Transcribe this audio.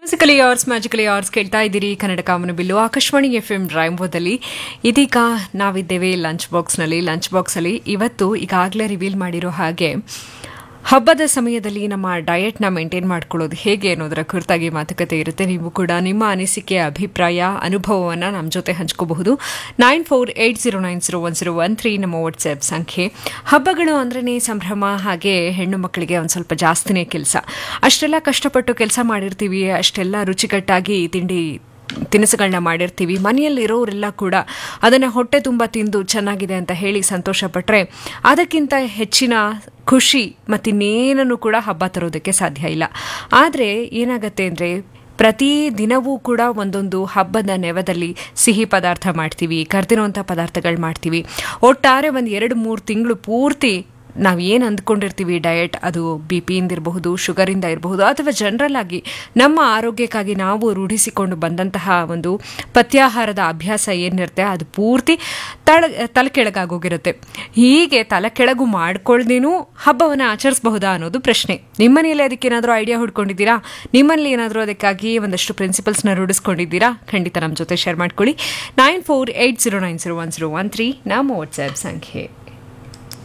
musically hours magically hours ಕೇಳ್ತಾ ಇದ್ದೀರಿ ಕನ್ನಡ ಕಾಮನ ಬಿಲ್ಲು ಆಕಾಶವಾಣಿ ಎಫ್ ಎಂ ಡ್ರೈಂಬೋದಲ್ಲಿ ಇದೀಗ ನಾವಿದ್ದೇವೆ ಲಂಚ್ ಬಾಕ್ಸ್ನಲ್ಲಿ ಲಂಚ್ ಬಾಕ್ಸಲ್ಲಿ ಇವತ್ತು ಈಗಾಗಲೇ ರಿವೀಲ್ ಮಾಡಿರೋ ಹಾಗೆ ಹಬ್ಬದ ಸಮಯದಲ್ಲಿ ನಮ್ಮ ಡಯಟ್ನ ಮೇಂಟೈನ್ ಮಾಡ್ಕೊಳ್ಳೋದು ಹೇಗೆ ಅನ್ನೋದರ ಕುರಿತಾಗಿ ಮಾತುಕತೆ ಇರುತ್ತೆ ನೀವು ಕೂಡ ನಿಮ್ಮ ಅನಿಸಿಕೆ ಅಭಿಪ್ರಾಯ ಅನುಭವವನ್ನು ನಮ್ಮ ಜೊತೆ ಹಂಚ್ಕೋಬಹುದು nine four eight zero nine zero one zero one three ನಮ್ಮ ವಾಟ್ಸ್ಆ್ಯಪ್ ಸಂಖ್ಯೆ ಹಬ್ಬಗಳು ಅಂದ್ರೇ ಸಂಭ್ರಮ ಹಾಗೆ ಹೆಣ್ಣು ಮಕ್ಕಳಿಗೆ ಒಂದು ಸ್ವಲ್ಪ ಜಾಸ್ತಿನೇ ಕೆಲಸ ಅಷ್ಟೆಲ್ಲ ಕಷ್ಟಪಟ್ಟು ಕೆಲಸ ಮಾಡಿರ್ತೀವಿ ಅಷ್ಟೆಲ್ಲ ರುಚಿಕಟ್ಟಾಗಿ ತಿಂಡಿ ತಿನಿಸುಗಳನ್ನ ಮಾಡಿರ್ತೀವಿ ಮನೆಯಲ್ಲಿರೋರೆಲ್ಲ ಕೂಡ ಅದನ್ನು ಹೊಟ್ಟೆ ತುಂಬ ತಿಂದು ಚೆನ್ನಾಗಿದೆ ಅಂತ ಹೇಳಿ ಸಂತೋಷ ಪಟ್ಟರೆ ಅದಕ್ಕಿಂತ ಹೆಚ್ಚಿನ ಖುಷಿ ಮತ್ತಿನ್ನೇನನ್ನು ಕೂಡ ಹಬ್ಬ ತರೋದಕ್ಕೆ ಸಾಧ್ಯ ಇಲ್ಲ ಆದರೆ ಏನಾಗತ್ತೆ ಅಂದರೆ ಪ್ರತಿ ದಿನವೂ ಕೂಡ ಒಂದೊಂದು ಹಬ್ಬದ ನೆವದಲ್ಲಿ ಸಿಹಿ ಪದಾರ್ಥ ಮಾಡ್ತೀವಿ ಕರ್ದಿರೋಂಥ ಪದಾರ್ಥಗಳು ಮಾಡ್ತೀವಿ ಒಟ್ಟಾರೆ ಒಂದು ಎರಡು ಮೂರು ತಿಂಗಳು ಪೂರ್ತಿ ನಾವು ಏನು ಅಂದ್ಕೊಂಡಿರ್ತೀವಿ ಡಯಟ್ ಅದು ಬಿ ಪಿಯಿಂದ ಇರಬಹುದು ಶುಗರಿಂದ ಇರಬಹುದು ಅಥವಾ ಜನರಲ್ ಆಗಿ ನಮ್ಮ ಆರೋಗ್ಯಕ್ಕಾಗಿ ನಾವು ರೂಢಿಸಿಕೊಂಡು ಬಂದಂತಹ ಒಂದು ಪಥ್ಯಾಹಾರದ ಅಭ್ಯಾಸ ಏನಿರುತ್ತೆ ಅದು ಪೂರ್ತಿ ತಳ ತಲೆ ಕೆಳಗಾಗೋಗಿರುತ್ತೆ ಹೀಗೆ ತಲೆ ಕೆಳಗು ಮಾಡ್ಕೊಳ್ದೇನೂ ಹಬ್ಬವನ್ನು ಆಚರಿಸಬಹುದಾ ಅನ್ನೋದು ಪ್ರಶ್ನೆ ನಿಮ್ಮನೆಯಲ್ಲಿ ಅದಕ್ಕೆ ಏನಾದರೂ ಐಡಿಯಾ ಹುಡ್ಕೊಂಡಿದ್ದೀರಾ ನಿಮ್ಮಲ್ಲಿ ಏನಾದರೂ ಅದಕ್ಕಾಗಿ ಒಂದಷ್ಟು ಪ್ರಿನ್ಸಿಪಲ್ಸ್ನ ರೂಢಿಸ್ಕೊಂಡಿದ್ದೀರಾ ಖಂಡಿತ ನಮ್ಮ ಜೊತೆ ಶೇರ್ ಮಾಡ್ಕೊಳ್ಳಿ nine four eight zero nine zero one zero one three ನಮ್ಮ ವಾಟ್ಸ್ಆ್ಯಪ್ ಸಂಖ್ಯೆ